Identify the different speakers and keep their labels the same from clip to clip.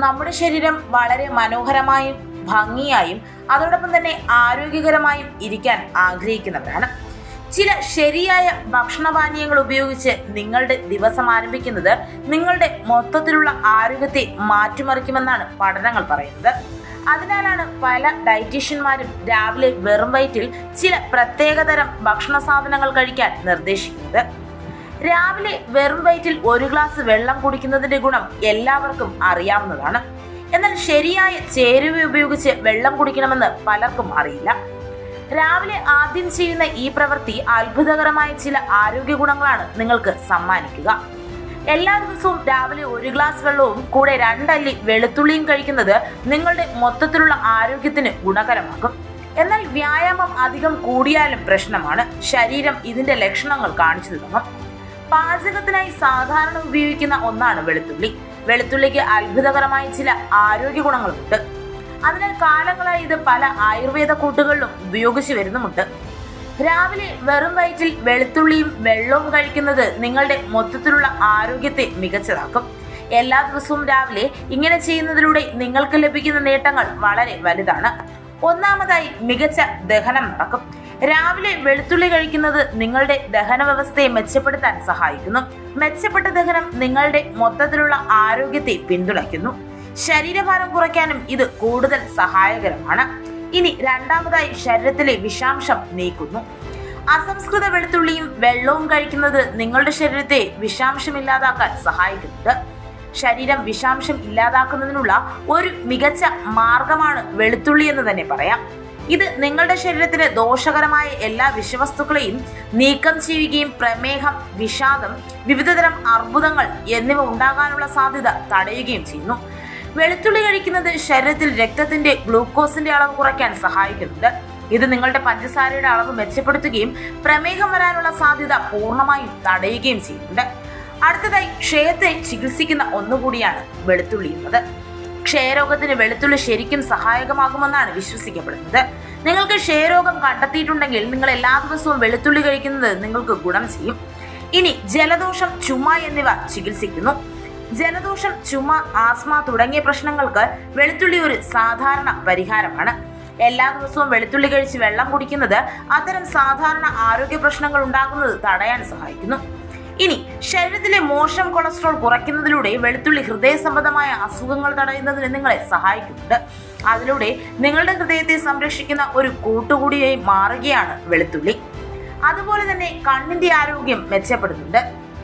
Speaker 1: നമ്മുടെ ശരീരം വളരെ മനോഹരമായും ഭംഗിയായും അതോടൊപ്പം തന്നെ ആരോഗ്യകരമായും ഇരിക്കാൻ ആഗ്രഹിക്കുന്നവരാണ് ചില ശരിയായ ഭക്ഷണപാനീയങ്ങൾ ഉപയോഗിച്ച് നിങ്ങളുടെ ദിവസം ആരംഭിക്കുന്നത് നിങ്ങളുടെ മൊത്തത്തിലുള്ള ആരോഗ്യത്തെ മാറ്റിമറിക്കുമെന്നാണ് പഠനങ്ങൾ പറയുന്നത് അതിനാലാണ് പല ഡയറ്റീഷ്യന്മാരും രാവിലെ വെറും വയറ്റിൽ ചില പ്രത്യേകതരം ഭക്ഷണ സാധനങ്ങൾ കഴിക്കാൻ നിർദ്ദേശിക്കുന്നത് രാവിലെ വെറും വയറ്റിൽ ഒരു ഗ്ലാസ് വെള്ളം കുടിക്കുന്നതിന്റെ ഗുണം എല്ലാവർക്കും അറിയാവുന്നതാണ് എന്നാൽ ശരിയായ ചേരുവ ഉപയോഗിച്ച് വെള്ളം കുടിക്കണമെന്ന് പലർക്കും അറിയില്ല രാവിലെ ആദ്യം ചെയ്യുന്ന ഈ പ്രവൃത്തി അത്ഭുതകരമായ ചില ആരോഗ്യ ഗുണങ്ങളാണ് നിങ്ങൾക്ക് സമ്മാനിക്കുക എല്ലാ ദിവസവും രാവിലെ ഒരു ഗ്ലാസ് വെള്ളവും കൂടെ രണ്ടല്ലി വെളുത്തുള്ളിയും കഴിക്കുന്നത് നിങ്ങളുടെ മൊത്തത്തിലുള്ള ആരോഗ്യത്തിന് ഗുണകരമാക്കും എന്നാൽ വ്യായാമം അധികം കൂടിയാലും പ്രശ്നമാണ് ശരീരം ഇതിന്റെ ലക്ഷണങ്ങൾ കാണിച്ചു തുടങ്ങും പാചകത്തിനായി സാധാരണ ഉപയോഗിക്കുന്ന ഒന്നാണ് വെളുത്തുള്ളി വെളുത്തുള്ളിക്ക് അത്ഭുതകരമായ ചില ആരോഗ്യ ഗുണങ്ങളുമുണ്ട് അതിനാൽ കാലങ്ങളായി ഇത് പല ആയുർവേദ കൂട്ടുകളിലും ഉപയോഗിച്ചു വരുന്നുമുണ്ട് രാവിലെ വെറും വയറ്റിൽ വെളുത്തുള്ളിയും വെള്ളവും കഴിക്കുന്നത് നിങ്ങളുടെ മൊത്തത്തിലുള്ള ആരോഗ്യത്തെ മികച്ചതാക്കും എല്ലാ ദിവസവും രാവിലെ ഇങ്ങനെ ചെയ്യുന്നതിലൂടെ നിങ്ങൾക്ക് ലഭിക്കുന്ന നേട്ടങ്ങൾ വളരെ വലുതാണ് ഒന്നാമതായി മികച്ച ദഹനം നടക്കും രാവിലെ വെളുത്തുള്ളി കഴിക്കുന്നത് നിങ്ങളുടെ ദഹന വ്യവസ്ഥയെ മെച്ചപ്പെടുത്താൻ സഹായിക്കുന്നു മെച്ചപ്പെട്ട ദഹനം നിങ്ങളുടെ മൊത്തത്തിലുള്ള ആരോഗ്യത്തെ പിന്തുണയ്ക്കുന്നു ശരീരഭാരം കുറയ്ക്കാനും ഇത് കൂടുതൽ സഹായകരമാണ് ഇനി രണ്ടാമതായി ശരീരത്തിലെ വിഷാംശം നീക്കുന്നു അസംസ്കൃത വെളുത്തുള്ളിയും വെള്ളവും കഴിക്കുന്നത് നിങ്ങളുടെ ശരീരത്തെ വിഷാംശമില്ലാതാക്കാൻ സഹായിക്കുന്നുണ്ട് ശരീരം വിഷാംശം ഇല്ലാതാക്കുന്നതിനുള്ള ഒരു മികച്ച മാർഗമാണ് വെളുത്തുള്ളി എന്ന് തന്നെ പറയാം ഇത് നിങ്ങളുടെ ശരീരത്തിന് ദോഷകരമായ എല്ലാ വിഷവസ്തുക്കളെയും നീക്കം ചെയ്യുകയും പ്രമേഹം വിഷാദം വിവിധതരം അർബുദങ്ങൾ എന്നിവ ഉണ്ടാകാനുള്ള സാധ്യത തടയുകയും ചെയ്യുന്നു വെളുത്തുള്ളി കഴിക്കുന്നത് ശരീരത്തിൽ രക്തത്തിന്റെ ഗ്ലൂക്കോസിന്റെ അളവ് കുറയ്ക്കാൻ സഹായിക്കുന്നുണ്ട് ഇത് നിങ്ങളുടെ പഞ്ചസാരയുടെ അളവ് മെച്ചപ്പെടുത്തുകയും പ്രമേഹം വരാനുള്ള സാധ്യത പൂർണ്ണമായും തടയുകയും ചെയ്യുന്നുണ്ട് അടുത്തതായി ക്ഷയത്തെ ചികിത്സിക്കുന്ന ഒന്നുകൂടിയാണ് വെളുത്തുള്ളി എന്നത് ക്ഷയരോഗത്തിന് വെളുത്തുള്ളി ശരിക്കും സഹായകമാകുമെന്നാണ് വിശ്വസിക്കപ്പെടുന്നത് നിങ്ങൾക്ക് ക്ഷയരോഗം കണ്ടെത്തിയിട്ടുണ്ടെങ്കിൽ നിങ്ങൾ എല്ലാ ദിവസവും വെളുത്തുള്ളി കഴിക്കുന്നത് നിങ്ങൾക്ക് ഗുണം ചെയ്യും ഇനി ജലദോഷം ചുമ എന്നിവ ചികിത്സിക്കുന്നു ജലദോഷം ചുമ ആസ്മ തുടങ്ങിയ പ്രശ്നങ്ങൾക്ക് വെളുത്തുള്ളി ഒരു സാധാരണ പരിഹാരമാണ് എല്ലാ ദിവസവും വെളുത്തുള്ളി കഴിച്ച് വെള്ളം കുടിക്കുന്നത് അത്തരം സാധാരണ ആരോഗ്യ പ്രശ്നങ്ങൾ ഉണ്ടാകുന്നത് തടയാൻ സഹായിക്കുന്നു ഇനി ശരീരത്തിലെ മോശം കൊളസ്ട്രോൾ കുറയ്ക്കുന്നതിലൂടെ വെളുത്തുള്ളി ഹൃദയ സംബന്ധമായ അസുഖങ്ങൾ തടയുന്നതിന് നിങ്ങളെ സഹായിക്കുന്നുണ്ട് അതിലൂടെ നിങ്ങളുടെ ഹൃദയത്തെ സംരക്ഷിക്കുന്ന ഒരു കൂട്ടുകൂടിയായി മാറുകയാണ് വെളുത്തുള്ളി അതുപോലെ തന്നെ കണ്ണിന്റെ ആരോഗ്യം മെച്ചപ്പെടുന്നുണ്ട്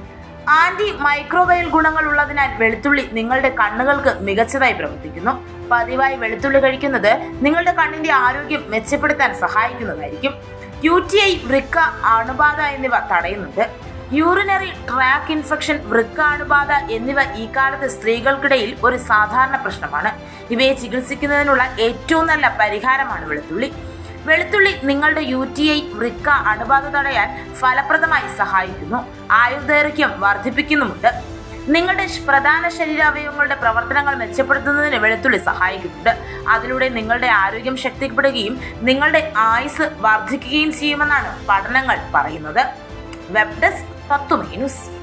Speaker 1: ആന്റി മൈക്രോവൈൽ ഗുണങ്ങൾ ഉള്ളതിനാൽ വെളുത്തുള്ളി നിങ്ങളുടെ കണ്ണുകൾക്ക് മികച്ചതായി പ്രവർത്തിക്കുന്നു പതിവായി വെളുത്തുള്ളി കഴിക്കുന്നത് നിങ്ങളുടെ കണ്ണിന്റെ ആരോഗ്യം മെച്ചപ്പെടുത്താൻ സഹായിക്കുന്നതായിരിക്കും യു ടി ഐ വൃക്ക അണുബാധ എന്നിവ തടയുന്നുണ്ട് യൂറിനറി ട്രാക്ക് ഇൻഫെക്ഷൻ വൃക്ക അണുബാധ എന്നിവ ഈ കാലത്ത് സ്ത്രീകൾക്കിടയിൽ ഒരു സാധാരണ പ്രശ്നമാണ് ഇവയെ ചികിത്സിക്കുന്നതിനുള്ള ഏറ്റവും നല്ല പരിഹാരമാണ് വെളുത്തുള്ളി വെളുത്തുള്ളി നിങ്ങളുടെ യു ടി ഐ വൃക്ക അണുബാധ തടയാൻ ഫലപ്രദമായി സഹായിക്കുന്നു ആയുർദൈർഘ്യം വർദ്ധിപ്പിക്കുന്നുമുണ്ട് നിങ്ങളുടെ ശ്- പ്രധാന ശരീരാവയവങ്ങളുടെ പ്രവർത്തനങ്ങൾ മെച്ചപ്പെടുത്തുന്നതിന് വെളുത്തുള്ളി സഹായിക്കുന്നുണ്ട് അതിലൂടെ നിങ്ങളുടെ ആരോഗ്യം ശക്തിപ്പെടുകയും നിങ്ങളുടെ ആയുസ് വർദ്ധിക്കുകയും ചെയ്യുമെന്നാണ് പഠനങ്ങൾ പറയുന്നത് വെബ് ഡെസ്ക് തത്വമേ ന്യൂസ്